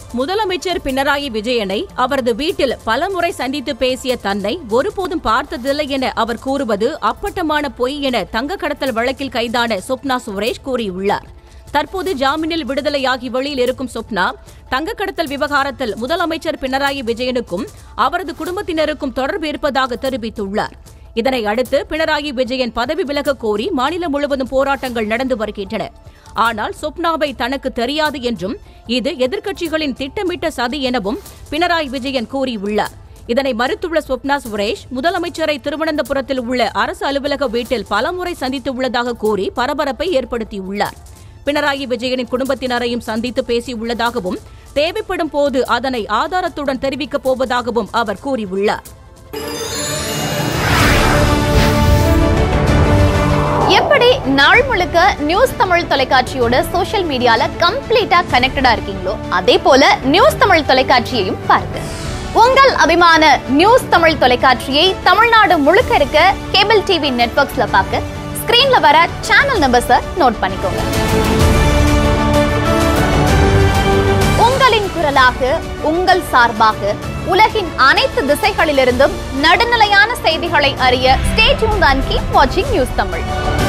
முதலமைச்சர் பினராயி விஜயனை அவரது வீட்டில் பலமுறை சந்தித்து பேசிய தன்னை ஒருபோதும் பார்த்ததில்லை என அவர் கூறுவது அப்பட்டமான பொய் என தங்க கடத்தல் வழக்கில் கைதான சொப்னா சுரேஷ் கூறியுள்ளார் தற்போது ஜாமீனில் விடுதலையாகி வெளியில் இருக்கும் சொப்னா தங்க கடத்தல் விவகாரத்தில் முதலமைச்சர் பினராயி விஜயனுக்கும் அவரது குடும்பத்தினருக்கும் தொடர்பு இருப்பதாக தெரிவித்துள்ளார் இதனை அடுத்து பினராயி விஜயன் பதவி விலக கோரி மாநிலம் முழுவதும் போராட்டங்கள் நடந்து வருகின்றன ஆனால் சொப்னாவை தனக்கு தெரியாது என்றும் இது எதிர்க்கட்சிகளின் திட்டமிட்ட சதி எனவும் பினராயி விஜயன் கூறியுள்ளார் இதனை மறுத்துள்ள சொப்னா சுரேஷ் முதலமைச்சரை திருவனந்தபுரத்தில் உள்ள அரசு அலுவலக வீட்டில் பலமுறை சந்தித்துள்ளதாக கூறி பரபரப்பை ஏற்படுத்தியுள்ளார் பினராயி விஜயனின் குடும்பத்தினரையும் சந்தித்து பேசியுள்ளதாகவும் தேவைப்படும் போது அதனை ஆதாரத்துடன் தெரிவிக்கப் போவதாகவும் அவர் கூறியுள்ளார் எப்படி நாள் முழுக்க நியூஸ் தமிழ் தொலைக்காட்சியோட சோஷியல் மீடியால கம்ப்ளீட்டா கனெக்டடா இருக்கீங்களோ அதே போல நியூஸ் தமிழ் தொலைக்காட்சியையும் பாருங்க உங்கள் அபிமான நியூஸ் தமிழ் தொலைக்காட்சியை தமிழ்நாடு முழுக்க இருக்க கேபிள் டிவி நெட்வொர்க்ஸ்ல பார்க்க ஸ்கிரீன்ல வர சேனல் நம்பர்ஸை நோட் பண்ணிக்கோங்க உங்களின் குரலாக உங்கள் சார்பாக உலகின் அனைத்து திசைகளிலிருந்தும் நடுநிலையான செய்திகளை அறிய ஸ்டே டியூன் அண்ட் கீப் வாட்சிங் நியூஸ் தமிழ்